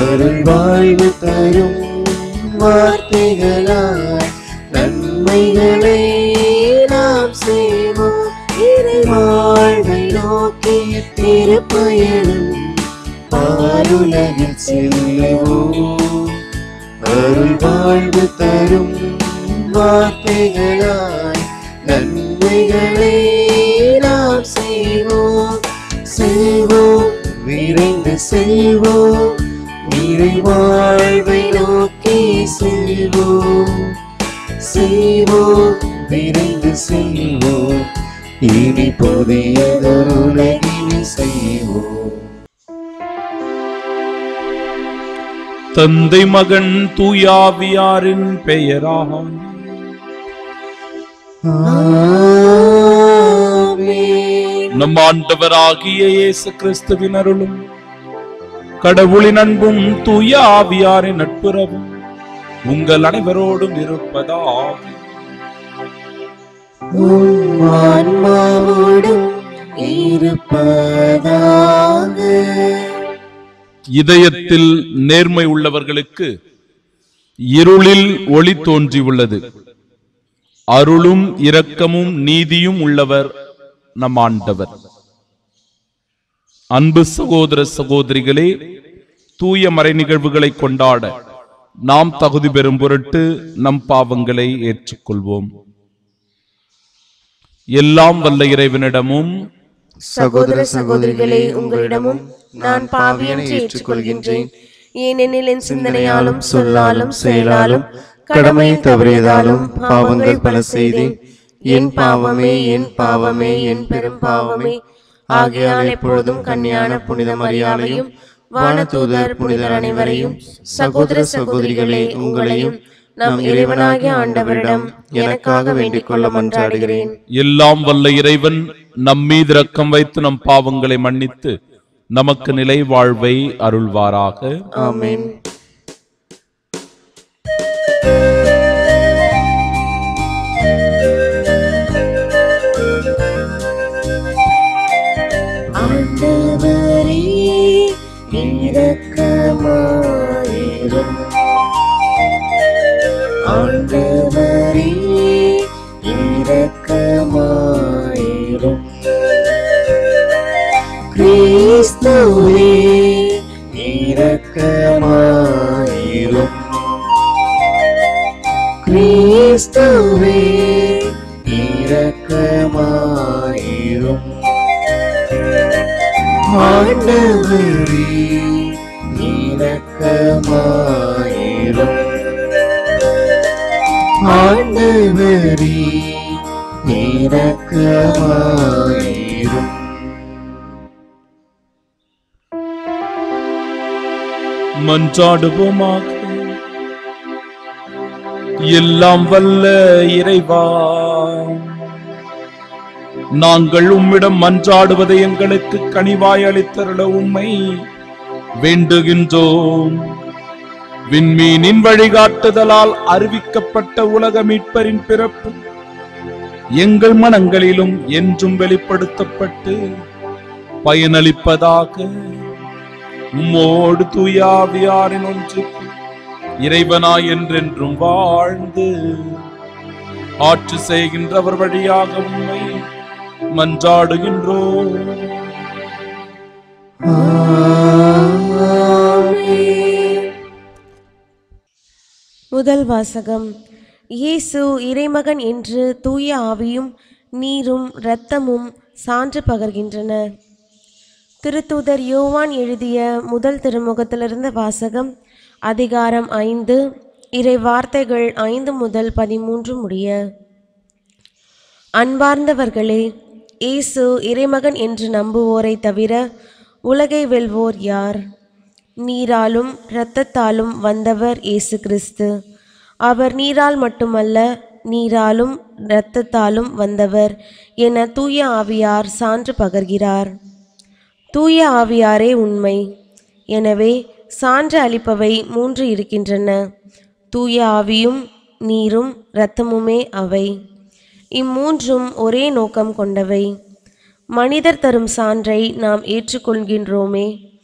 அருள் வாழ்வு தரும் வார்த்தைகளாய் நன்மைகளை நாம் செய்வோம் இறை வாழ்வை நோக்கி திருப்பயணம் பாருலகில் செல்லுவோம் அருள் வாழ்வு தரும் வார்த்தைகளாய் நன்மைகளை நாம் செய்வோம் செல்வோம் விரைந்து செல்வோம் நிறை வாழ்வை நோக்கி செல்வோம் செய்வோம் விரைந்து செல்வோம் இனி புதியதொரு உலகினை செய்வோம் தந்தை மகன் தூயாவியாரின் பெயராக ஆமென். நம் ஆண்டவராகிய இயேசு கிறிஸ்துவின் அருளும் கடவுளின் அன்பும் தூய ஆவியாரின் நட்புறவும் உங்கள் அனைவரோடும் இருப்பதாக உம் ஆன்மாவோடும் இருப்பதாக இதயத்தில் நேர்மை உள்ளவர்களுக்கு இருளில் ஒளி தோன்றியுள்ளது அருளும் இரக்கமும் நீதியும் உள்ளவர் நம் ஆண்டவர் அன்பு சகோதர சகோதரிகளே தூய மறை நிகழ்வுகளை கொண்டாட நாம் தகுதி பெறும் பொருட்டு நம் பாவங்களை ஏற்றுக்கொள்வோம் எல்லாம் வல்ல இறைவனிடமும் சகோதர சகோதரிகளே உங்களிடமும் நான் பாவியென்று ஏற்றுக்கொள்கின்றேன் ஏனெனில் என் சிந்தனையாலும் சொல்லாலும் செயலாலும் கடமை தவறியதாலும் பாவங்கள் பல செய்தேன் என் பாவமே என் பாவமே என் பெரும் பாவமே ஆகையால் எப்பொழுதும் கன்னியான புனித மரியாதையும் வானதூதர் புனிதர் அனைவரையும் சகோதர சகோதரிகளே உங்களையும் நம் இறைவனாகிய ஆண்டவரிடம் எனக்காக வேண்டிக் கொள்ள மன்றாடுகிறேன் எல்லாம் வல்ல இறைவன் நம் மீது இரக்கம் வைத்து நம் பாவங்களை மன்னித்து நமக்கு நிலை வாழ்வை அருள்வாராக ஆமென் ஆண்டவரே இரக்கமாயிரும் ஆண்டவரே இரக்கமாயிரும் கிறிஸ்துவே இரக்கமாயிரும் கிறிஸ்துவே இரக்கமாயிரும் ஆண்டவரே இரக்கமாயிரும் ஆண்டவரே இரக்கமாயிரும் மன்றாடுவோமாக எல்லாம் வல்ல இறைவா நாங்கள் உம்மிடம் மன்றாடுவதை எங்களுக்கு கனிவாய் அளித்தருள உம்மை வேண்டுகின்றோம் விண்மீனின் வழிகாட்டுதலால் அறிவிக்கப்பட்ட உலக மீட்பரின் பிறப்பு எங்கள் மனங்களிலும் என்றும் வெளிப்படுத்தப்பட்டு பயனளிப்பதாக உம்மோடு தூயாவியாரின் ஒன்று இறைவனாய் என்றென்றும் வாழ்ந்து ஆட்சி செய்கின்றவர் வழியாக உண்மை மன்றாடுகின்றோம் முதல் வாசகம் இயேசு இறைமகன் என்று தூய ஆவியும் நீரும் இரத்தமும் சான்று பகர்கின்றன திருத்தூதர் யோவான் எழுதிய முதல் திருமுகத்திலிருந்து வாசகம் அதிகாரம் ஐந்து இறை வார்த்தைகள் ஐந்து முதல் பதிமூன்று முடிய அன்பார்ந்தவர்களே இயேசு இறைமகன் என்று நம்புவோரை தவிர உலகை வெல்வோர் யார் நீராலும் இரத்தத்தாலும் வந்தவர் இயேசு கிறிஸ்து அவர் நீரால் மட்டுமல்ல நீராலும் இரத்தத்தாலும் வந்தவர் என தூய ஆவியார் சான்று பகர்கிறார் தூய ஆவியாரே உண்மை எனவே சான்று அளிப்பவை மூன்று இருக்கின்றன தூய ஆவியும் நீரும் இரத்தமுமே அவை இம்மூன்றும் ஒரே நோக்கம் கொண்டவை மனிதர் தரும் சான்றை நாம் ஏற்றுக்கொள்கின்றோமே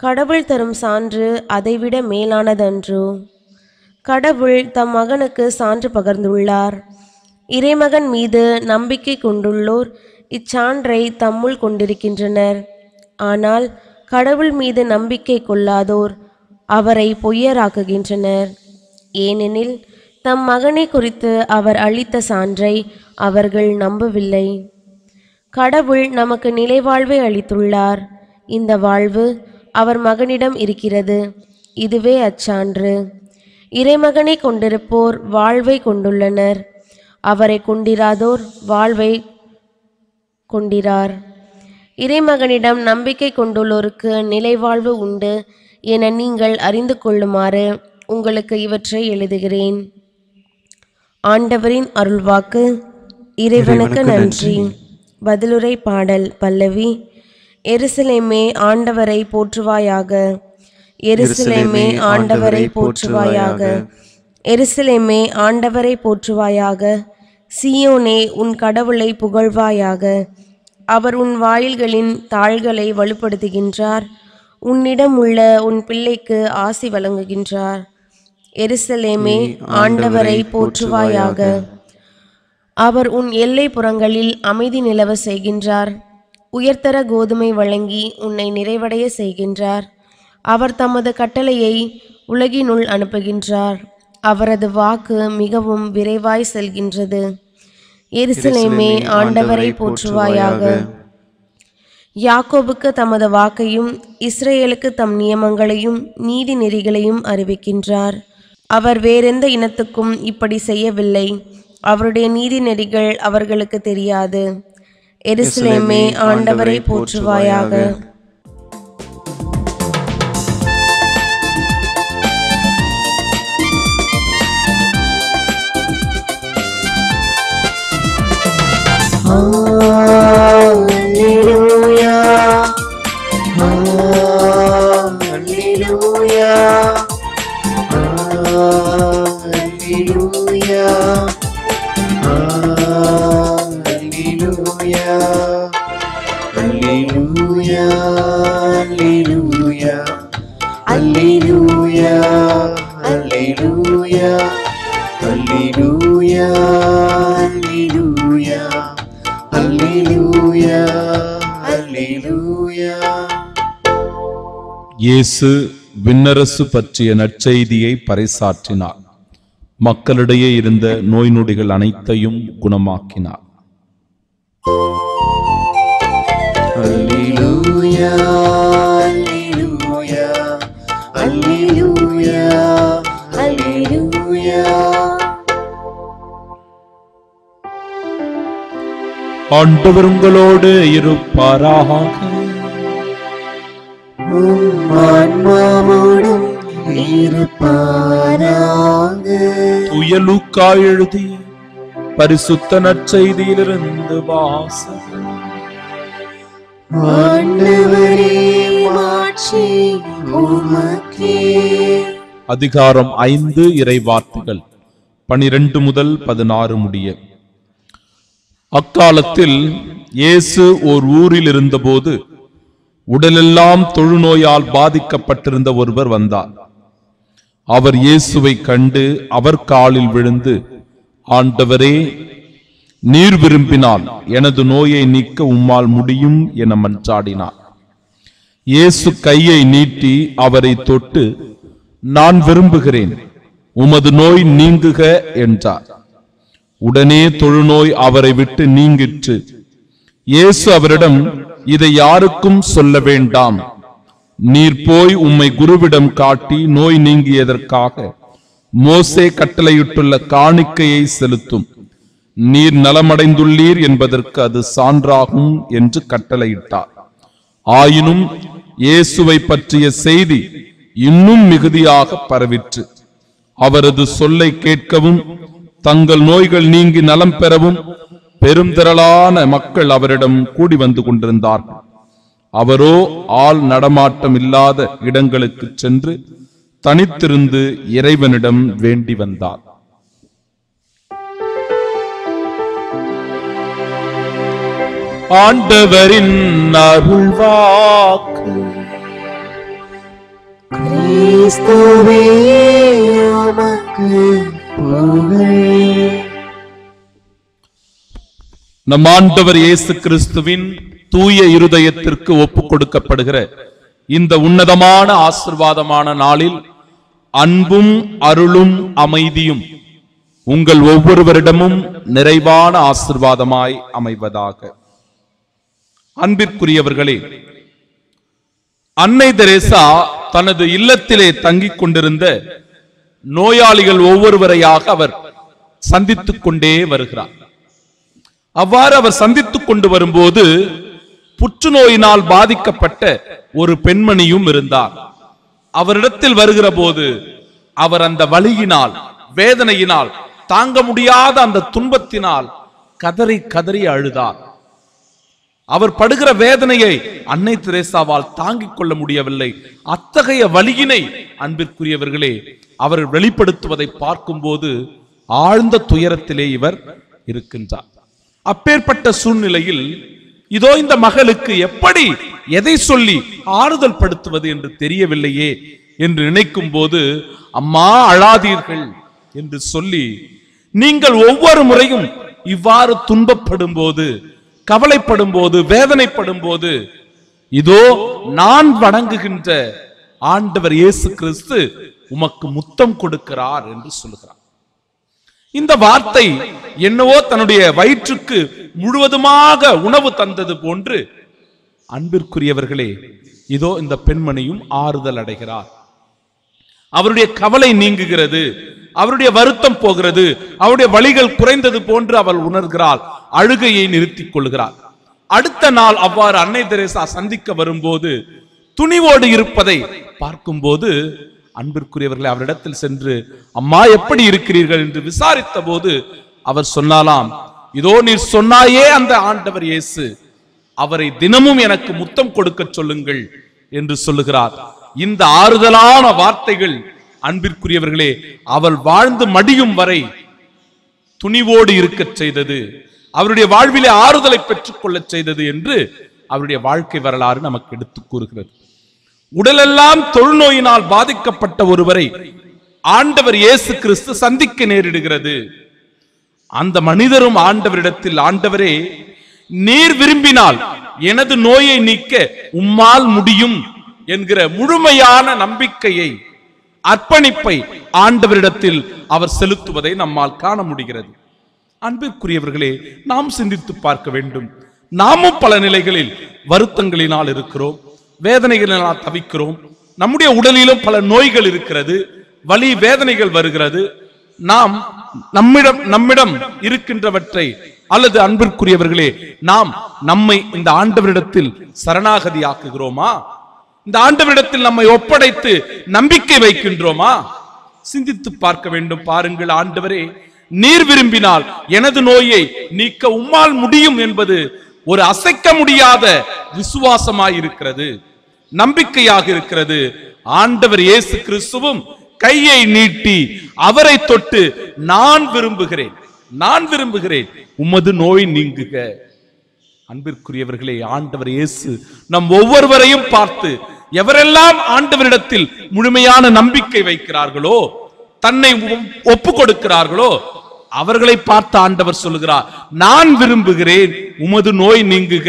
கடவுள் தரும் சான்று அதைவிட மேலானதன்றோ கடவுள் தம் மகனுக்கு சான்று பகர்ந்துள்ளார் இறைமகன் மீது நம்பிக்கை கொண்டுள்ளோர் இச்சான்றை தம்முள் கொண்டிருக்கின்றனர் ஆனால் கடவுள் மீது நம்பிக்கை கொள்ளாதோர் அவரை பொய்யராக்குகின்றனர் ஏனெனில் தம் மகனை குறித்து அவர் அளித்த சான்றை அவர்கள் நம்பவில்லை கடவுள் நமக்கு நிலைவாழ்வை அளித்துள்ளார் இந்த வாழ்வு அவர் மகனிடம் இருக்கிறது இதுவே அச்சான்று இறைமகனை கொண்டிருப்போர் வாழ்வை கொண்டுள்ளனர் அவரை கொண்டிராதோர் வாழ்வை கொண்டிரார் இறைமகனிடம் நம்பிக்கை கொண்டுள்ளோருக்கு நிலைவாழ்வு உண்டு என நீங்கள் அறிந்து கொள்ளுமாறு உங்களுக்கு இவற்றை எழுதுகிறேன் ஆண்டவரின் அருள்வாக்கு இறைவனுக்கு நன்றி பதிலுரை பாடல் பல்லவி எருசலேமே ஆண்டவரை போற்றுவாயாக எருசலேமே ஆண்டவரை போற்றுவாயாக எருசலேமே ஆண்டவரை போற்றுவாயாக சியோனே உன் கடவுளை புகழ்வாயாக அவர் உன் வாயில்களின் தாள்களை வலுப்படுத்துகின்றார் உன்னிடம் உள்ள உன் பிள்ளைக்கு ஆசி வழங்குகின்றார் எருசலேமே ஆண்டவரை போற்றுவாயாக அவர் உன் எல்லை புறங்களில் அமைதி நிலவ செய்கின்றார் உயர்தர கோதுமை வழங்கி உன்னை நிறைவடைய செய்கின்றார் அவர் தமது கட்டளையை உலகினுள் அனுப்புகின்றார் அவரது வாக்கு மிகவும் விரைவாய் செல்கின்றது எருசலேமே ஆண்டவரை போற்றுவாயாக யாக்கோபுக்கு தமது வாக்கையும் இஸ்ரேலுக்கு தம் நியமங்களையும் நீதி நெறிகளையும் அறிவிக்கின்றார் அவர் வேறெந்த இனத்துக்கும் இப்படி செய்யவில்லை அவருடைய நீதி நெறிகள் அவர்களுக்கு தெரியாது எருசலேமே ஆண்டவரை போற்றுவாயாக Hallelujah. Hallelujah. Hallelujah. Hallelujah. Hallelujah. Hallelujah. Hallelujah. Hallelujah. Hallelujah. Hallelujah. Hallelujah. Hallelujah. இயேசு விண்ணரசு பற்றிய நற்செய்தியை பறைசாற்றினார் மக்களிடையே இருந்த நோய் நொடிகள் அனைத்தையும் குணமாக்கினார் Hallelujah. Hallelujah. Hallelujah. Hallelujah. ஆண்டவர் உங்களோடு இருப்பாராக உம் ஆன்மாவோடும் இருப்பாராக தூய லூக்கா எழுதிய பரிசுத்த நற்செய்தியிலிருந்து வாசகம் ஆண்டவரே மாட்சி உமக்கே அதிகாரம் ஐந்து இறை வார்த்தைகள் பனிரெண்டு முதல் பதினாறு முடிய அக்காலத்தில் இயேசு ஓர் ஊரில் இருந்தபோது உடலெல்லாம் தொழுநோயால் பாதிக்கப்பட்டிருந்த ஒருவர் வந்தார் அவர் இயேசுவை கண்டு அவர் காலில் விழுந்து ஆண்டவரே நீர் விரும்பினால் எனது நோயை நீக்க உம்மால் முடியும் என மன்றாடினார் இயேசு கையை நீட்டி அவரை தொட்டு நான் விரும்புகிறேன் உமது நோய் நீங்குக என்றார் உடனே தொழுநோய் அவரை விட்டு நீங்கிற்று இயேசு அவரிடம் இதை யாருக்கும் சொல்ல வேண்டாம் நீர் போய் உம்மை குருவிடம் காட்டி நோய் நீங்கியதற்காக மோசே கட்டளையிட்டுள்ள காணிக்கையை செலுத்தும் நீர் நலமடைந்துள்ளீர் என்பதற்கு அது சான்றாகும் என்று கட்டளையிட்டார் ஆயினும் இயேசுவை பற்றிய செய்தி இன்னும் மிகுதியாக பரவிற்று அவரது சொல்லை கேட்கவும் தங்கள் நோய்கள் நீங்கி நலம் பெறவும் பெரும் திரளான மக்கள் அவரிடம் கூடி வந்து கொண்டிருந்தார்கள் அவரோ ஆள் நடமாட்டம் இல்லாத இடங்களுக்கு சென்று தனித்திருந்து இறைவனிடம் வேண்டி வந்தார் ஆண்டவரின் அருள்வாக்கு கிறிஸ்துவே உமக்கு புகழ் நம் ஆண்டவர் இயேசு கிறிஸ்துவின் தூய இருதயத்திற்கு ஒப்புக் கொடுக்கப்படுகிற இந்த உன்னதமான ஆசிர்வாதமான நாளில் அன்பும் அருளும் அமைதியும் உங்கள் ஒவ்வொருவரிடமும் நிறைவான ஆசிர்வாதமாய் அமைவதாக அன்பிற்குரியவர்களே அன்னை தெரேசா தனது இல்லத்திலே தங்கிக் கொண்டிருந்த நோயாளிகள் ஒவ்வொருவரையாக அவர் சந்தித்துக் கொண்டே வருகிறார் அவ்வாறு அவர் சந்தித்துக் கொண்டு வரும்போது புற்றுநோயினால் பாதிக்கப்பட்ட ஒரு பெண்மணியும் இருந்தார் அவரிடத்தில் வருகிற போது அவர் அந்த வலியினால் வேதனையினால் தாங்க முடியாத அந்த துன்பத்தினால் கதறி கதறி அழுதார் அவர் படுகிற வேதனையை அன்னை தெரேசாவால் தாங்கிக் கொள்ள முடியவில்லை அத்தகைய வலியினை அன்பிற்குரியவர்களே அவர் வெளிப்படுத்துவதை பார்க்கும்போது ஆழ்ந்த துயரத்திலே இவர் இருக்கின்றார் அப்பேற்பட்ட சூழ்நிலையில் இதோ இந்த மகளுக்கு எப்படி எதை சொல்லி ஆறுதல் படுத்துவது என்று தெரியவில்லையே என்று நினைக்கும் போது அம்மா அழாதீர்கள் என்று சொல்லி நீங்கள் ஒவ்வொரு முறையும் இவ்வாறு துன்பப்படும் போது கவலைப்படும் போது வேதனைப்படும் போது இதோ நான் வணங்குகின்ற ஆண்டவர் இயேசு கிறிஸ்து உமக்கு முத்தம் கொடுக்கிறார் என்று சொல்லுகிறார் இந்த வார்த்தை என்னவோ தன்னுடைய வயிற்றுக்கு முழுவதுமாக உணவு தந்தது போன்று அன்பிற்குரியவர்களே இதோ இந்த பெண்மணியும் ஆறுதல் அடைகிறார் அவருடைய கவலை நீங்குகிறது அவருடைய வருத்தம் போகிறது அவருடைய வழிகள் குறைந்தது போன்று அவள் உணர்கிறாள் அழுகையை நிறுத்திக் கொள்கிறாள் அடுத்த நாள் அவ்வாறு அன்னை தெரேசா சந்திக்க வரும்போது துணிவோடு இருப்பதை பார்க்கும்போது அன்பிற்குரியவர்களை அவரிடத்தில் சென்று அம்மா எப்படி இருக்கிறீர்கள் என்று விசாரித்த போது அவர் சொன்னாலாம் இதோ நீர் சொன்னாயே அந்த ஆண்டவர் இயேசு அவரை தினமும் எனக்கு முத்தம் கொடுக்க சொல்லுங்கள் என்று சொல்லுகிறார் இந்த ஆறுதலான வார்த்தைகள் அன்பிற்குரியவர்களே அவள் வாழ்ந்து மடியும் வரை துணிவோடு இருக்கச் செய்தது அவருடைய வாழ்விலே ஆறுதலை பெற்றுக் கொள்ளச் செய்தது என்று அவருடைய வாழ்க்கை வரலாறு நமக்கு எடுத்துக் கூறுகிறது உடலெல்லாம் தொழுநோயினால் பாதிக்கப்பட்ட ஒருவரை ஆண்டவர் இயேசு கிறிஸ்து சந்திக்க நேரிடுகிறது அந்த மனிதரும் ஆண்டவரிடத்தில் ஆண்டவரே நீர் விரும்பினால் எனது நோயை நீக்க உம்மால் முடியும் என்கிற முழுமையான நம்பிக்கையை அர்ப்பணிப்பை ஆண்டவரிடத்தில் அவர் செலுத்துவதை நம்மால் காண முடிகிறது அன்பிற்குரியவர்களே நாம் சிந்தித்து பார்க்க வேண்டும் நாமும் பல நிலைகளில் வருத்தங்களினால் இருக்கிறோம் வேதனைகளினால் தவிக்கிறோம் நம்முடைய உடலிலும் பல நோய்கள் இருக்கிறது வலி வேதனைகள் வருகிறது நாம் நம்மிடம் நம்மிடம் இருக்கின்றவற்றை அல்லது அன்பிற்குரியவர்களே நாம் நம்மை இந்த ஆண்டவரிடத்தில் சரணாகதி ஆக்குகிறோமா இந்த ஆண்டவரிடத்தில் நம்மை ஒப்படைத்து நம்பிக்கை வைக்கின்றோமா சிந்தித்து பார்க்க வேண்டும் பாருங்கள் ஆண்டவரே நீர் விரும்பினால் எனது நோயை நீக்க உம்மால் முடியும் என்பது ஒரு அசைக்க முடியாத விசுவாசமாய் இருக்கிறது நம்பிக்கையாக இருக்கிறது ஆண்டவர் இயேசு கிறிஸ்துவும் கையை நீட்டி அவரை தொட்டு நான் விரும்புகிறேன் நான் விரும்புகிறேன் உமது நோய் நீங்குக அன்பிற்குரியவர்களே ஆண்டவர் இயேசு நம் ஒவ்வொருவரையும் பார்த்து எவரெல்லாம் ஆண்டவரிடத்தில் முழுமையான நம்பிக்கை வைக்கிறார்களோ தன்னை ஒப்பு கொடுக்கிறார்களோ அவர்களை பார்த்து ஆண்டவர் சொல்லுகிறார் நான் விரும்புகிறேன் உமது நோய் நீங்குக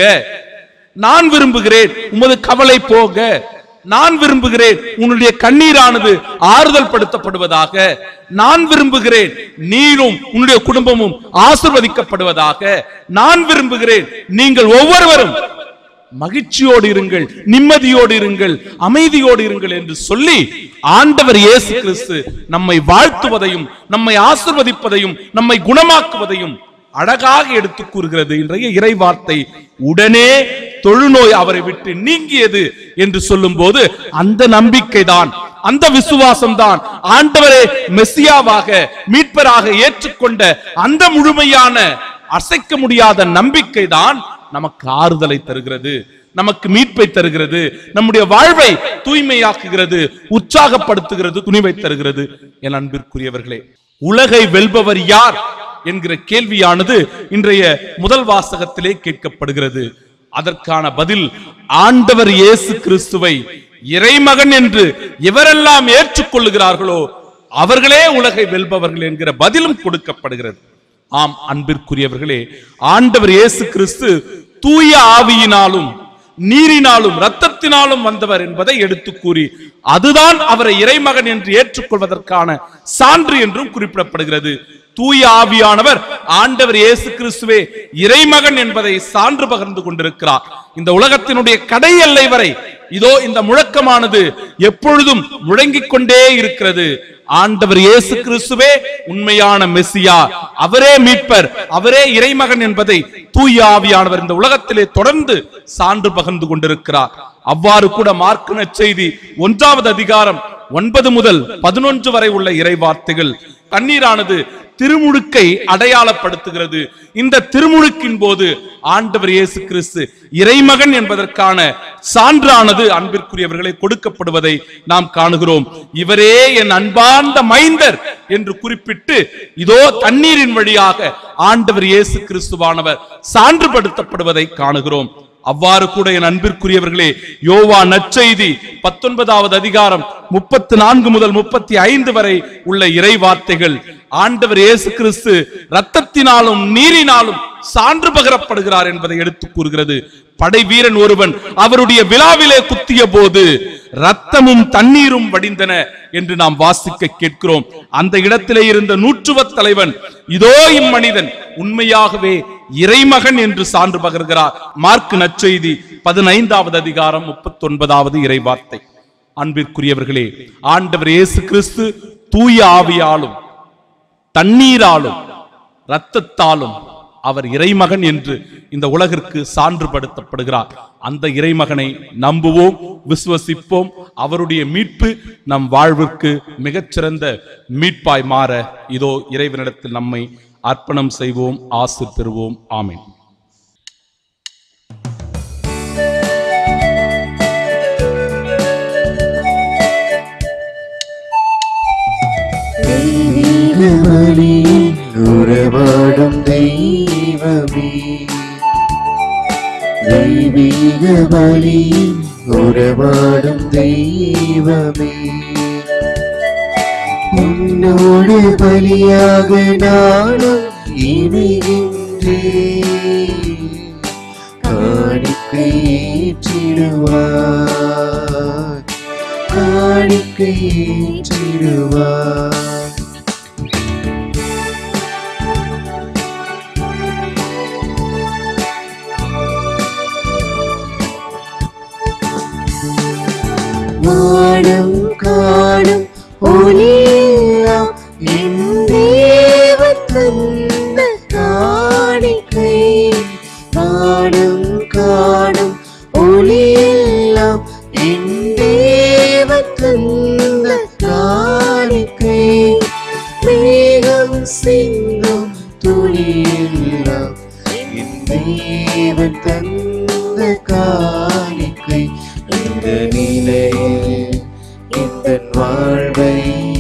நான் விரும்புகிறேன் உமது கவலை போக நான் விரும்புகிறேன் உன்னுடைய கண்ணீரானது ஆறுதல் படுத்தப்படுவதாக நான் விரும்புகிறேன் நீரும் உன்னுடைய குடும்பமும் ஆசிர்வதிக்கப்படுவதாக நான் விரும்புகிறேன் நீங்கள் ஒவ்வொருவரும் மகிழ்ச்சியோடு இருங்கள் நிம்மதியோடு இருங்கள் அமைதியோடு இருங்கள் என்று சொல்லி ஆண்டவர் இயேசு கிறிஸ்து நம்மை வாழ்த்துவதையும் நம்மை ஆசிர்வதிப்பதையும் நம்மை குணமாக்குவதையும் அழகாக எடுத்துக் கூறுகிறது இன்றைய இறை வார்த்தை உடனே தொழுநோய் அவரை விட்டு நீங்கியது என்று சொல்லும் போது அந்த நம்பிக்கை தான் அந்த விசுவாசம் தான் ஆண்டவரே மெஸ்ஸியாவாக மீட்பராக ஏற்றுக்கொண்ட அந்த முழுமையான அசைக்க முடியாத நம்பிக்கை தான் நமக்கு ஆறுதலை தருகிறது நமக்கு மீட்பை தருகிறது நம்முடைய வாழ்வை தூய்மையாக்குகிறது உற்சாகப்படுத்துகிறது துணிவை தருகிறது என் அன்பிற்குரியவர்களே உலகை வெல்பவர் யார் என்கிற கேள்வியானது இன்றைய முதல் வாசகத்திலே கேட்கப்படுகிறது அதற்கான பதில் ஆண்டவர் இயேசு கிறிஸ்துவை இறைமகன் என்று எவரெல்லாம் ஏற்றுக்கொள்ளுகிறார்களோ அவர்களே உலகை வெல்பவர்கள் என்கிற பதிலும் கொடுக்கப்படுகிறது ஆம் அன்பிற்குரியவர்களே ஆண்டவர் இயேசு கிறிஸ்து தூய ஆவியினாலும் நீரினாலும் இரத்தத்தினாலும் வந்தவர் என்பதை எடுத்து கூறி அதுதான் அவரை இறைமகன் என்று ஏற்றுக்கொள்வதற்கான சான்று என்றும் குறிப்பிடப்படுகிறது தூய ஆவியானவர் ஆண்டவர் இயேசு கிறிஸ்துவே இறைமகன் என்பதை சான்று பகிர்ந்து கொண்டிருக்கிறார் இந்த உலகத்தினுடைய கடை எல்லை வரை இதோ இந்த முழக்கமானது எப்பொழுதும் முழங்கிக் கொண்டே இருக்கிறது ஆண்டவர் இயேசு கிறிஸ்துவே உண்மையான மெஸ்ஸியா அவரே மீட்பர் அவரே இறைமகன் என்பதை தூய ஆவியானவர் இந்த உலகத்திலே தொடர்ந்து சான்று பகிர்ந்து கொண்டிருக்கிறார் அவ்வாறு கூட மார்க் நற்செய்தி ஒன்றாவது அதிகாரம் ஒன்பது முதல் பதினொன்று வரை உள்ள இறை வார்த்தைகள் தண்ணீரானது திருமுழுக்கை அடையாளப்படுத்துகிறது இந்த திருமுழுக்கின் போது ஆண்டவர் இயேசு கிறிஸ்து இறைமகன் என்பதற்கான சான்றானது அன்பிற்குரியவர்களை கொடுக்கப்படுவதை நாம் காணுகிறோம் இவரே என் அன்பார்ந்த மைந்தர் என்று குறிப்பிட்டு இதோ தண்ணீரின் வழியாக ஆண்டவர் இயேசு கிறிஸ்துவானவர் சான்றுபடுத்தப்படுவதை காணுகிறோம் அவ்வாறு கூட என் அன்பிற்குரியவர்களே யோவா நற்செய்தி பத்தொன்பதாவது அதிகாரம் முப்பத்து நான்கு முதல் முப்பத்தி ஐந்து வரை உள்ள இறை வார்த்தைகள் ஆண்டவர் இயேசு கிறிஸ்து ரத்தத்தினாலும் நீரினாலும் சான்று பகரப்படுகிறார் என்பதை எடுத்து கூறுகிறது படை வீரன் ஒருவன் அவருடைய விழாவிலே குத்திய போது ரத்தமும் தண்ணீரும் வடிந்தன என்று நாம் வாசிக்க கேட்கிறோம் அந்த இடத்திலே இருந்த நூற்றுவத் தலைவன் இதோ இம்மனிதன் உண்மையாகவே இறைமகன் என்று சான்று பகர்கிறார் மார்க் நற்செய்தி பதினைந்தாவது அதிகாரம் முப்பத்தி ஒன்பதாவது இறை வார்த்தை அன்பிற்குரியவர்களே ஆண்டவர் இயேசு கிறிஸ்து தூய ஆவியாலும் தண்ணீராலும் இரத்தத்தாலும் அவர் இறைமகன் என்று இந்த உலகிற்கு சான்றுபடுத்தப்படுகிறார் அந்த இறைமகனை நம்புவோம் விசுவசிப்போம் அவருடைய மீட்பு நம் வாழ்விற்கு மிகச்சிறந்த மீட்பாய் மாற இதோ இறைவனிடத்தில் நம்மை அர்ப்பணம் செய்வோம் ஆசு பெறுவோம் ஆமென் தெய்வீக பலியின் உறவாடும் தெய்வமே தெய்வீக பலியின் உறவாடும் தெய்வமே உன்னோடு பலியாக நானும் இணைகின்றேன் காணிக்கை ஏற்றிடுவார் காணிக்கை ஏற்றிடுவார் வானம் காணும் ஒளியெல்லாம் என் தேவன் தந்த காணிக்கை வானம் காணும் ஒளியெல்லாம் என் தேவன் தந்த காணிக்கை மேகம் சிந்தும் துளியெல்லாம் என் தேவன் தந்த காணிக்கை இந்த நிலையில் இந்த வாழ்வை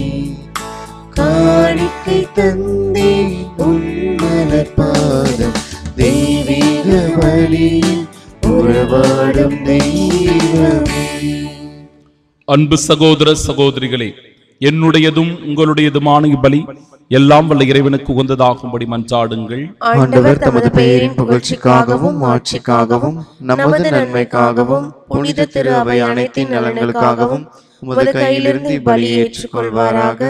காணிக்கை தந்தே உன்னலர் பாதம் தெய்வீக வழியில் உறவாடும் தெய்வமே அன்பு சகோதர சகோதரிகளே என்னுடையதும் உங்களுடையதுமான இப்பலி எல்லாம் வல்ல இறைவனுக்கு உகந்ததாகும்படி மன்றாடுங்கள் ஆண்டவர் தமது பெயரின் புகழ்ச்சிக்காகவும் ஆட்சிக்காகவும் நமது நன்மைக்காகவும் புனித திரு அவை அனைத்தின் நலன்களுக்காகவும் உமது கையிலிருந்து இப்பலியை ஏற்றுக்கொள்வாராக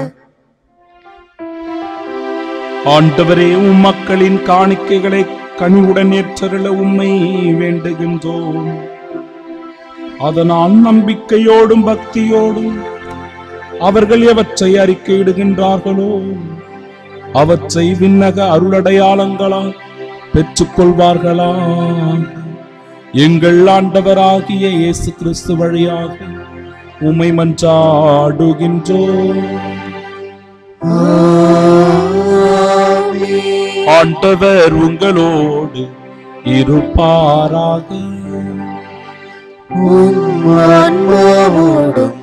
ஆண்டவரே உம் மக்களின் காணிக்கைகளை கனிவுடன் ஏற்றருள உம்மை வேண்டுகின்றோம் அதனால் நம்பிக்கையோடும் பக்தியோடும் அவர்கள் எவற்றை அறிக்கையிடுகின்றார்களோ அவற்றை விண்ணக அருளடையாளங்களால் பெற்றுக்கொள்வார்களா எங்கள் ஆண்டவராகிய இயேசு கிறிஸ்து வழியாக உம்மை மன்றாடுகின்றோம் ஆண்டவர் உங்களோடு இருப்பாராக உம் ஆன்மாவோடும்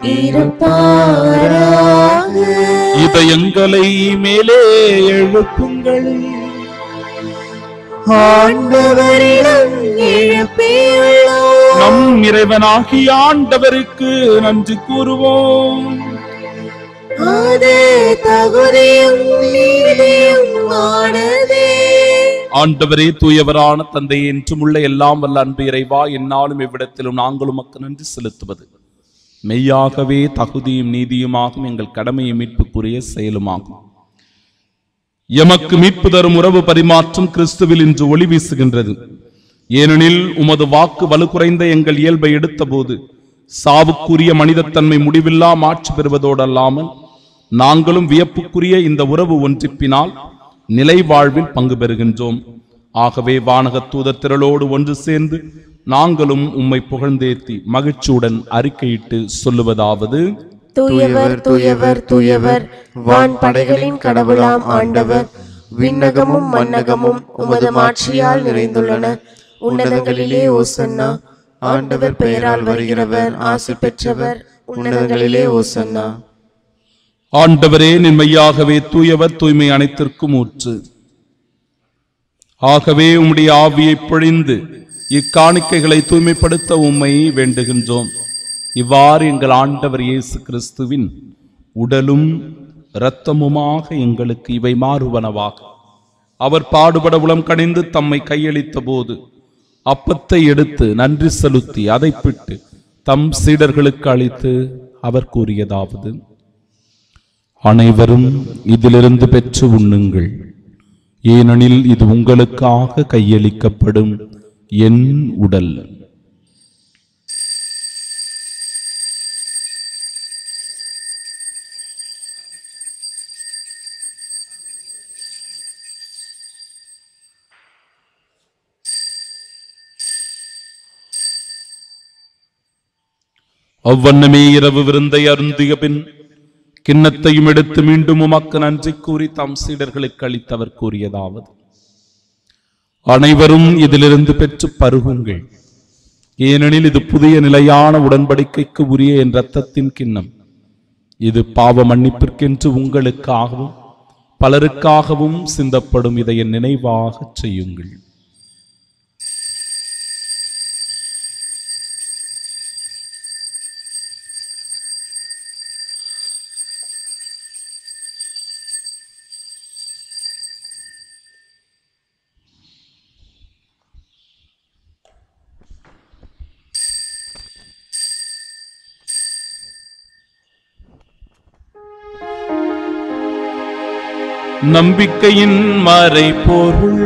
இருப்பாராக இதயங்களை மேலே எழுப்புங்கள் ஆண்டவரிடம் எழுப்பியுள்ளோம் நம் இறைவனாகிய ஆண்டவருக்கு நன்றி கூறுவோம் அது தகுதியும் நீதியும் ஆனதே ஆண்டவரே தூயவரான தந்தையே என்றும் உள்ள எல்லாம் வல்ல அன்பு இறைவா என்னாலும் எவ்விடத்திலும் நாங்களும் உமக்கு நன்றி செலுத்துவது மெய்யாகவே தகுதியும் நீதியுமாகும் எங்கள் கடமையை மீட்புக்குரிய செயலுமாகும் எமக்கு மீட்பு தரும் உறவு பரிமாற்றம் கிறிஸ்துவில் இன்று ஒளி வீசுகின்றது ஏனெனில் உமது வாக்கு வலுக்குறைந்த எங்கள் இயல்பை எடுத்தபோது சாவுக்குரிய மனிதத்தன்மை முடிவில்லா மாற்று பெறுவதோடு அல்லாமல் நாங்களும் வியப்புக்குரிய இந்த உறவு ஒன்றிப்பினால் நிலை வாழ்வில் பங்கு பெறுகின்றோம் ஆகவே வானகத் தூதர் திரளோடு ஒன்று சேர்ந்து நாங்களும் உம்மை புகழ்ந்தேத்தி மகிழ்ச்சியுடன் அறிக்கையிட்டு சொல்லுவதாவது தூயவர் தூயவர் தூயவர் வான் படைகளின் கடவுளாம் ஆண்டவர் விண்ணகமும் மன்னகமும் உமது மாட்சியால் நிறைந்துள்ளன உன்னதங்களிலே ஓசன்னா ஆண்டவர் பெயரால் வருகிறவர் ஆசி பெற்றவர் உன்னதங்களிலே ஓசன்னா ஆண்டவரே நின்மையாகவே தூயவர் தூய்மை அனைத்திற்கும் ஊற்று ஆகவே உம்முடைய ஆவியை பொழிந்து இக்காணிக்கைகளை தூய்மைப்படுத்த உம்மை வேண்டுகின்றோம் இவ்வாறு எங்கள் ஆண்டவர் இயேசு கிறிஸ்துவின் உடலும் இரத்தமுமாக எங்களுக்கு இவை மாறுவனவாக அவர் பாடுபட உளம் கணிந்து தம்மை கையளித்த போது அப்பத்தை எடுத்து நன்றி செலுத்தி அதை பிட்டு தம் சீடர்களுக்கு அளித்து அவர் கூறியதாவது அனைவரும் இதிலிருந்து பெற்று உண்ணுங்கள் ஏனெனில் இது உங்களுக்காக கையளிக்கப்படும் என் உடல் அவ்வண்ணமே இரவு விருந்தை அருந்திய பின் கிண்ணத்தையும் எடுத்து மீண்டும் உமக்கு நன்றி கூறி தம் சீடர்களுக்கு அளித்தவர் கூறியதாவது அனைவரும் இதிலிருந்து பெற்று பருகுங்கள் ஏனெனில் இது புதிய நிலையான உடன்படிக்கைக்கு உரிய என் இரத்தத்தின் கிண்ணம் இது பாவ மன்னிப்பிற்கென்று உங்களுக்காகவும் பலருக்காகவும் சிந்தப்படும் இதை என் நினைவாகச் செய்யுங்கள் நம்பிக்கையின் மறைபொருள்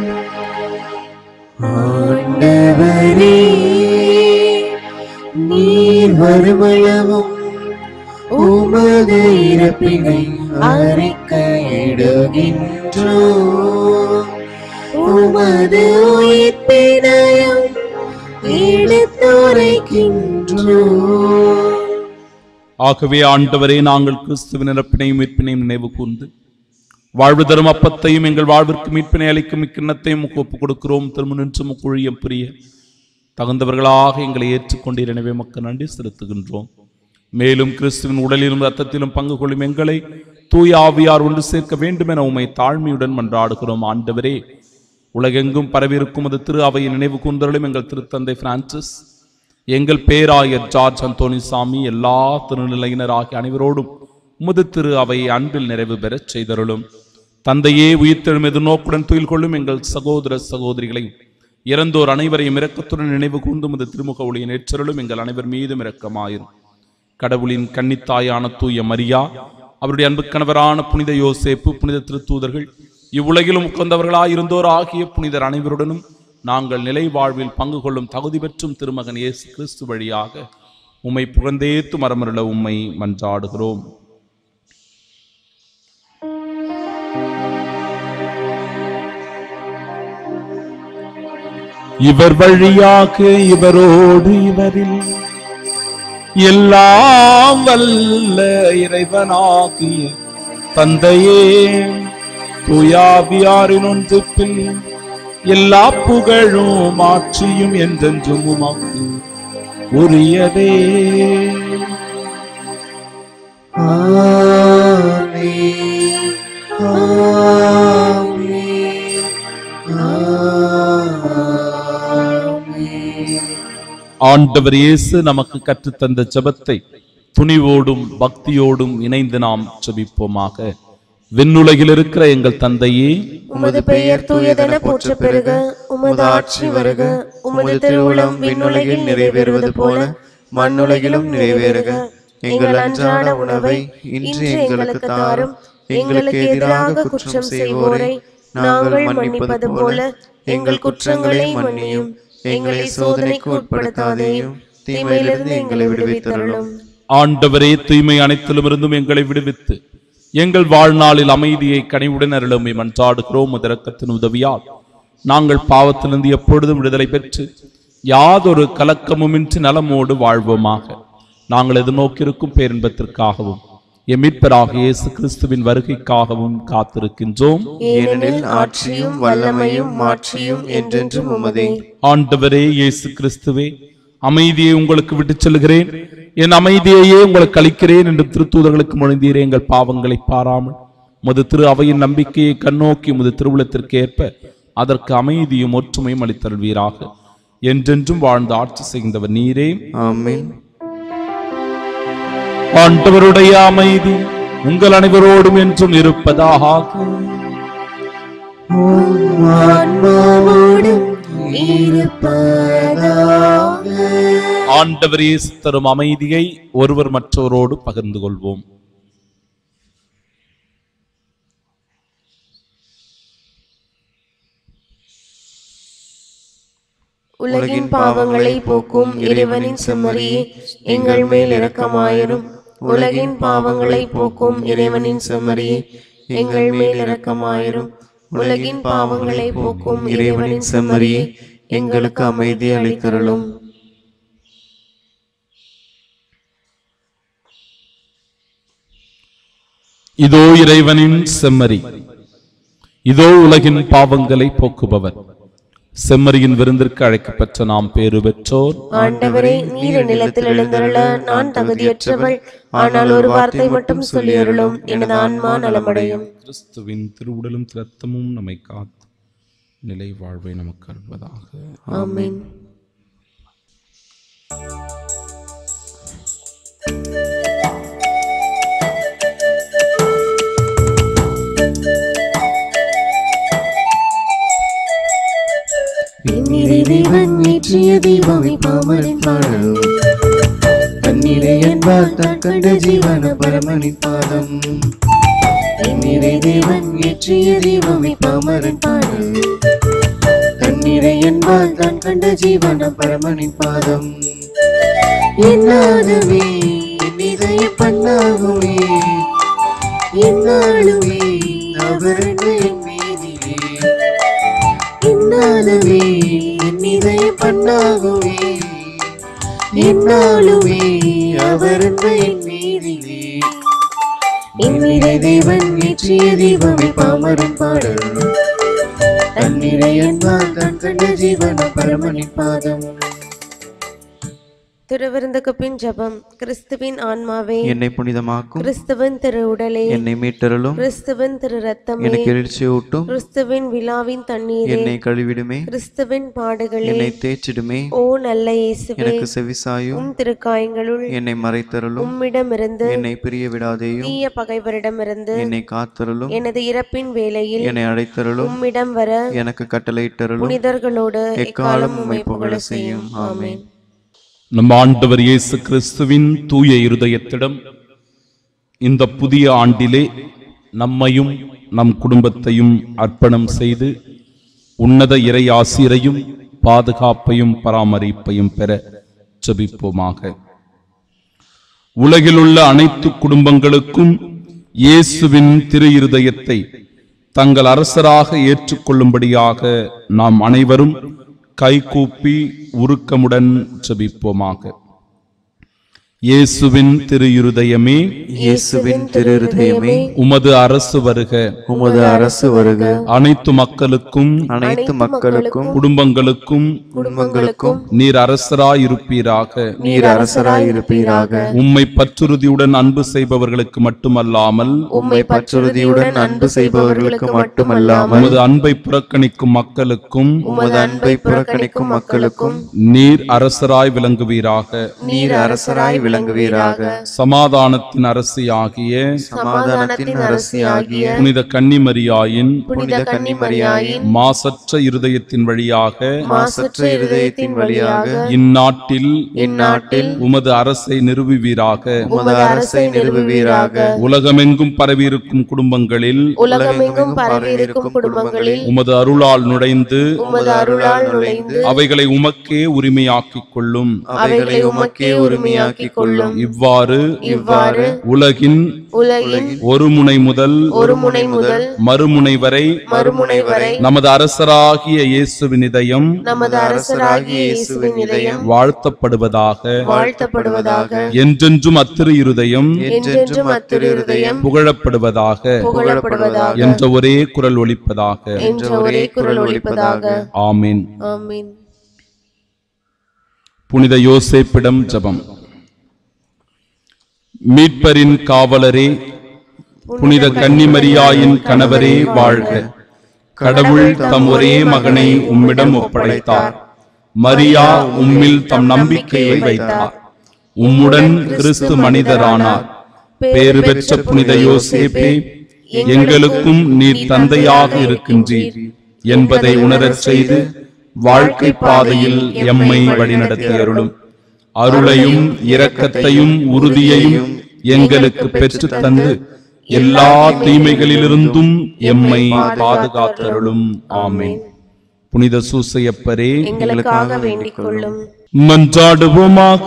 ஆண்டவரே நீர் வருமளவும் உமது இறப்பினை அறிக்கையிடுகின்றோ உமது உயிர்ப்பினையும் எடுத்துரைக்கின்றோ ஆகவே ஆண்டவரே நாங்கள் கிறிஸ்துவின் இறப்பினையும் மீட்பினையும் நினைவு கூர்ந்து வாழ்வு தரும் அப்பத்தையும் எங்கள் வாழ்விற்கு மீட்பினை அளிக்கும் இக்கிண்ணத்தையும் உமக்கு ஒப்புக் கொடுக்கிறோம் திருமணின்று முக்குழியம் புரிய தகுந்தவர்களாக எங்களை ஏற்றுக்கொண்டீர் எனவே மக்கள் நன்றி செலுத்துகின்றோம் மேலும் கிறிஸ்துவின் உடலிலும் ரத்தத்திலும் பங்கு கொள்ளும் எங்களை தூய ஆவியார் ஒன்று சேர்க்க வேண்டும் என உம்மை தாழ்மையுடன் மன்றாடுகிறோம் ஆண்டவரே உலகெங்கும் பரவியிருக்கும் அது திரு அவையின் நினைவு கூந்தலும் எங்கள் திருத்தந்தை பிரான்சிஸ் எங்கள் பேராயர் ஜார்ஜ் அந்தோனிசாமி எல்லா திருநிலையினர் ஆகிய அனைவரோடும் உமது திரு அவையை அன்பில் நிறைவு பெறச் செய்தருளும் தந்தையே உயிர்த்தெழும் எதிர்நோக்குடன் துயில் கொள்ளும் எங்கள் சகோதர சகோதரிகளையும் இறந்தோர் அனைவரையும் இரக்கத்துடன் நினைவு கூர்ந்து உமது திருமுக ஒளியை நேற்றருளும் எங்கள் அனைவர் மீதும் இரக்கமாயிரும் கடவுளின் கன்னித்தாயான தூய மரியா அவருடைய அன்பு கணவரான புனித யோசேப்பு புனித திருத்தூதர்கள் இவ்வுலகிலும் உட்கொண்டவர்களாயிருந்தோர் ஆகிய புனிதர் அனைவருடனும் நாங்கள் நிலை வாழ்வில் பங்கு கொள்ளும் தகுதி பெற்றும் திருமகன் இயேசு கிறிஸ்து வழியாக உம்மை புகழ்ந்தேத்து மரமருள உம்மை மன்றாடுகிறோம் இவர் வழியாக இவரோடு இவரில் எல்லாம் வல்ல இறைவனாகிய தந்தையே தூயாவியாரின் ஒன்றுப்பில் எல்லா புகழும் ஆட்சியும் என்றென்றும் உமக்கு உரியதே ஆமென் ஆமென் ஆமென் ஆண்டவர் இயேசு நமக்கு கற்றுத்தந்த ஜெபத்தை துணிவோடும் பக்தியோடும் இணைந்து நாம் ஜெபிப்போமாக விண்ணுலகில் இருக்கிற எங்கள் தந்தையே உமது பெயர் தூயதென போற்ற பெருக உமது ஆட்சி வருக உமது திருவுளம் விண்ணுலகில் நிறைவேறுவது போல மண்ணுலகிலும் நிறைவேறுக எங்கள் அன்றாட உணவை இன்று எங்களுக்கு தாரும் எங்களுக்கு எதிராக குற்றம் செய்வோரை நாங்கள் மன்னிப்பது போல எங்கள் குற்றங்களை மன்னியும் எங்களை சோதனைக்கு உட்படுத்தாதேயும் தீமையிலிருந்து எங்களை விடுவித்தருளும் ஆண்டவரே தூய்மை அனைத்திலும் இருந்தும் எங்களை விடுவித்து எங்கள் வாழ்நாளில் அமைதியை கனிவுடன் அருளுமை மன்றாடுகிறோம் முதரக்கத்தின் உதவியால் நாங்கள் பாவத்திலிருந்து எப்பொழுதும் விடுதலை பெற்று யாதொரு கலக்கமுமின்றி நலமோடு வாழ்வோமாக நாங்கள் எதிர்நோக்கியிருக்கும் பேரின்பத்திற்காகவும் எம் மீட்பராக இயேசு கிறிஸ்துவின் வருகைக்காகவும் காத்திருக்கின்றோம் ஏனெனில் ஆட்சியும் வல்லமையும் மாட்சியும் என்றென்றும் உமதே ஆண்டவரே இயேசு கிறிஸ்துவே அமைதியை உங்களுக்கு விட்டுச் செல்கிறேன் என் அமைதியையே உங்களுக்கு அளிக்கிறேன் என்று திருத்தூதர்களுக்கு மொழிந்தீரே எங்கள் பாவங்களை பாராமல் முது திரு அவையின் நம்பிக்கையை கண்ணோக்கி முது திருவுளத்திற்கு ஏற்ப அதற்கு அமைதியும் ஒற்றுமையும் அளித்தருள்வீராக என்றென்றும் வாழ்ந்து ஆட்சி செய்கின்றவர் நீரே ஆமென் ஆண்டவருடைய அமைதி உங்கள் அனைவரோடும் என்றும் இருப்பதாக ஆன்மாவோடும் இருப்பதாக ஆண்டவர் இயேசு தரும் அமைதியை ஒருவர் மற்றவரோடு பகிர்ந்து கொள்வோம் உலகின் பாவங்களை போக்கும் இறைவனின் செம்மறியே எங்கள் மேல் இரக்கமாயிரும் உலகின் பாவங்களை போக்கும் இறைவனின் செம்மறியே எங்கள் மேல் இரக்கமாயிரும் உலகின் பாவங்களை போக்கும் இறைவனின் செம்மறியே எங்களுக்கு அமைதி அளித்தருளும் இதோ இறைவனின் செம்மறி இதோ உலகின் பாவங்களை போக்குபவர் செம்மறியின் விருந்திற்கு அழைக்கப்பட்ட நாம் பேறு பெற்றோர் ஆண்டவரே நீர் நிலத்தில் எழுந்தருள நான் தகுதியற்றவள் ஆனால் ஒரு வார்த்தை மட்டும் சொல்லியருளும் எனது ஆன்மா நலமடையும் கிறிஸ்துவின் திருவுடலும் இரத்தமும் நம்மை காத்து நிலை வாழ்வை நமக்கு அருள்வதாக ஆமென் பின்னிறை தேவன் ஏற்றிய தீபமை பாமரின் பாடல் தன்னிறை என்பார் தான் கண்ட ஜீவன பரமனின் பாதம் பின்னிறை தேவன் ஏற்றிய தீபமை பாமரன் பாடல் தன்னிறை என்பார் தான் கண்ட ஜீவன பரமனின் பாதம் என்னாலுமே என் இதய பண்ணாகுமே என்னாலுமே அவரது என் மீதிலே என்னாலுமே என் இதய பண்ணாகுமே என்னாலுமே அவரது என் மீதிலே என்னிறை தேவன் ஏற்றிய தீபமே பாமரன் பாடல் தன்னிறை என்பால் தான் கண்ட ஜீவன பரமனின் பாதம் திருவிருந்துக்கு பின் ஜபம் கிறிஸ்துவின் ஆன்மாவே என்னை புனிதமாக்கும் கிறிஸ்துவின் திரு உடலே என்னை மீட்டருளும் கிறிஸ்துவின் திரு ரத்தமே எனக்கு எழுச்சியூட்டும் கிறிஸ்துவின் விழாவின் தண்ணீரே என்னை கழுவிடுமே கிறிஸ்துவின் பாடுகளே என்னை தேய்ச்சிடுமே ஓ நல்ல இயேசுவே எனக்கு செவிசாயும் உம் திருக்காயங்களுள் என்னை மறைத்தருளும் உம்மிடமிருந்து என்னை பிரிய விடாதேயும் தீய பகைவரிடமிருந்து என்னை காத்தருளும் எனது இறப்பின் வேளையில் என்னை அழைத்தருளும் உம்மிடம் வர எனக்கு கட்டளையிட்டருளும் புனிதர்களோடு எக்காலம் உம்மை புகழ செய்யும் ஆமென் நம் ஆண்டவர் இயேசு கிறிஸ்துவின் தூய இருதயத்திடம் இந்த புதிய ஆண்டிலே நம்மையும் நம் குடும்பத்தையும் அர்ப்பணம் செய்து உன்னத இறை ஆசிரையும் பாதுகாப்பையும் பராமரிப்பையும் பெற ஜெபிப்போமாக உலகிலுள்ள அனைத்து குடும்பங்களுக்கும் இயேசுவின் திரு இருதயத்தை தங்கள் அரசராக ஏற்றுக்கொள்ளும்படியாக நாம் அனைவரும் கைகூப்பி உருக்கமுடன் ஜெபிப்போமாக இயேசுவின் திரு இருதயமே இயேசுவின் திருஹதயமே உமது அரசு வருக உமது அரசு வருக அனைத்து மக்களுக்கும் அனைத்து மக்களுக்கும் குடும்பங்களுக்கும் குடும்பங்களுக்கும் நீர் அரசராயிருப்பீராக நீர் அரசராய் இருப்பீராக உம்மை பற்றுறுதியுடன் அன்பு செய்பவர்களுக்கு மட்டுமல்லாமல் உம்மை பற்றுறுதியுடன் அன்பு செய்பவர்களுக்கு மட்டுமல்லாமல் உமது அன்பை புறக்கணிக்கும் மக்களுக்கும் உமது அன்பை புறக்கணிக்கும் மக்களுக்கும் நீர் அரசராய் விளங்குவீராக நீர் அரசராய் விளங்குவீராக சமாதானத்தின் அரசியாகிய சமாதானத்தின் அரசியாகிய புனித கன்னிமரியாயின் புனித கன்னிமரியாயின் மாசற்ற இருதயத்தின் வழியாக மாசற்ற இருதயத்தின் வழியாக இந்நாட்டில் இந்நாட்டில் உமது அரசை நிறுவுவீராக உமது அரசை நிறுவுவீராக உலகமெங்கும் பரவியிருக்கும் குடும்பங்களில் உலகமெங்கும் பரவியிருக்கும் குடும்பங்களில் உமது அருளால் நுழைந்து உமது அருளால் நுழைந்து அவைகளை உமக்கே உரிமையாக்கிக் கொள்ளும் அவைகளை உமக்கே உரிமையாக்கிக் கொள்ளும் இவ்வாறு இவ்வாறு உலகின் உலகின் ஒரு முனை முதல் ஒரு முனை முதல் மறுமுனை வரை மறுமுனை வரை நமது அரசராகிய இயேசுவின் இதயம் நமது அரசராகிய இயேசுவின் இதயம் வாழ்த்தப்படுவதாக வாழ்த்தப்படுவதாக என்றென்றும் அத்திரு இருதயம் என்றென்றும் அத்திரு இருதயம் புகழப்படுவதாக புகழப்படுவதாக என்ற ஒரே குரல் ஒலிப்பதாக என்ற ஒரே குரல் ஒலிப்பதாக ஆமீன் ஆமீன் புனித யோசேப்பிடம் ஜெபம் மீட்பரின் காவலரே புனித கன்னிமரியாயின் கணவரே வாழ்க கடவுள் தம் ஒரே மகனை உம்மிடம் ஒப்படைத்தார் மரியா உம்மில் தம் நம்பிக்கையை வைத்தார் உம்முடன் கிறிஸ்து மனிதரானார் பேறு பெற்ற புனித யோசேப்பே எங்களுக்கும் நீர் தந்தையாக இருக்கின்றீர் என்பதை உணரச் செய்து வாழ்க்கை பாதையில் எம்மை வழிநடத்தி அருளும் அருளையும் இரக்கத்தையும் உறுதியையும் எங்களுக்கு பெற்றுத் தந்து எல்லா தீமைகளிலிருந்தும் எம்மை பாதுகாத்தருளும் ஆமென் புனித சூசையப்பரே எங்களுக்காக வேண்டிக் கொள்ளும் மன்றாடுவோமாக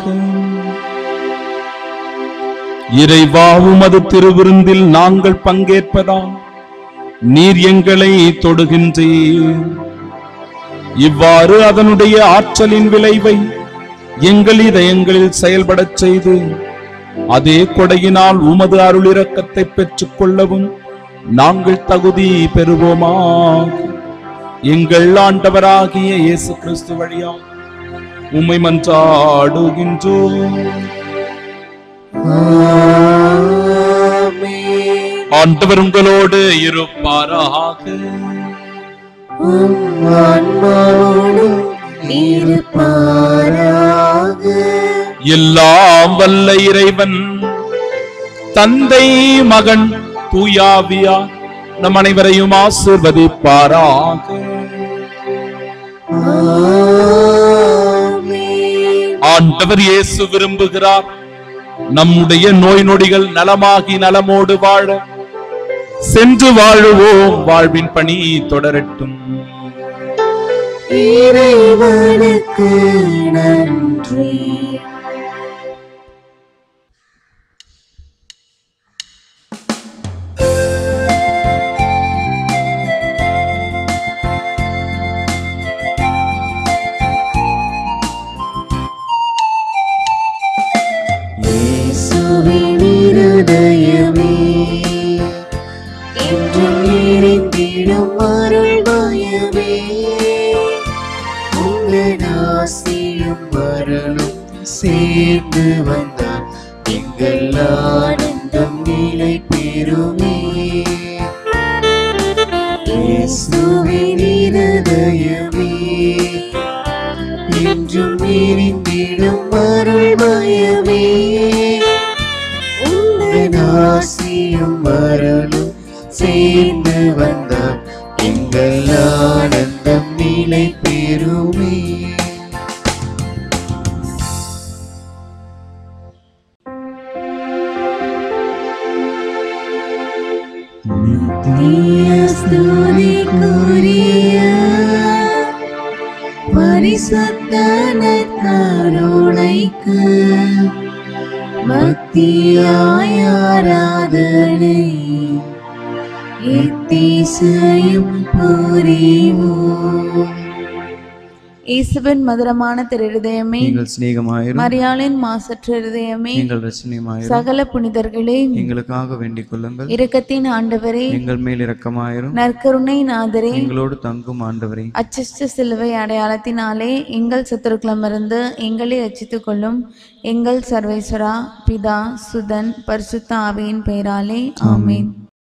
இறைவா உமது திருவிருந்தில் நாங்கள் பங்கேற்பதால் நீர் எங்களை தொடுகின்றீர் இவ்வாறு அதனுடைய ஆற்றலின் விளைவை எங்கள் இதயங்களில் செயல்படச் செய்து அதே கொடையினால் உமது அருளிரக்கத்தை பெற்றுக் கொள்ளவும் நாங்கள் தகுதி பெறுவோமா எங்கள் ஆண்டவராகிய இயேசு கிறிஸ்து வழியாக உம்மை மன்றாடுகின்றோம் ஆண்டவர் உங்களோடு இருப்பாராக ஆன்மாவோடும் இருப்பாராக எல்லாம் வல்ல இறைவன் தந்தை மகன் தூயாவியா நம் அனைவரையும் ஆசிர்வதிப்பாராக ஆமென். ஆண்டவர் இயேசு விரும்புகிறார் நம்முடைய நோய் நொடிகள் நலமாகி நலமோடு வாழ சென்று வாழுவோம் வாழ்வின் பணி தொடரட்டும் இறைவனுக்கு நன்றி இயேசுவின் இருதயமே என்றும் நிறைந்திடும் அருள்மயமே உங்கள் ஆசியும் வரலும் சேர்ந்து வந்தால் எங்கள் ஆனந்தம் நிலை பெறுமே இயேசுவின் இருதயமே என்றும் நிறைந்திடும் அருள்மயமே உங்கள் ஆசியும் வரலும் சேர்ந்து வந்தால் எங்கள் ஆனந்தம் நிலை பெறுமே ஸ்துதிக்குரிய பரிசுத்தன கருணைக்கு பக்தியாய் ஆராதனை எத்தீசையும் புரிவோம் இயேசுவின் மதுரமான திரு இருதயமே எங்கள் சிநேகமாயிரும் மரியாளின் மாசற்ற இருதயமே எங்கள் ரச்சனையுமாயிரும் சகல புனிதர்களே எங்களுக்காக வேண்டிக் கொள்ளுங்கள் இரக்கத்தின் ஆண்டவரே எங்கள் மேல் இரக்கமாயிரும் நற்கருணை நாதரே எங்களோடு தங்கும் ஆண்டவரே அச்சிஷ்ட சிலுவை அடையாளத்தினாலே எங்கள் சத்துருக்களமிருந்து எங்களை ரட்சித்துக் கொள்ளும் எங்கள் சர்வேஸ்வரா பிதா சுதன் பரிசுத்த ஆவியின் பெயராலே ஆமென்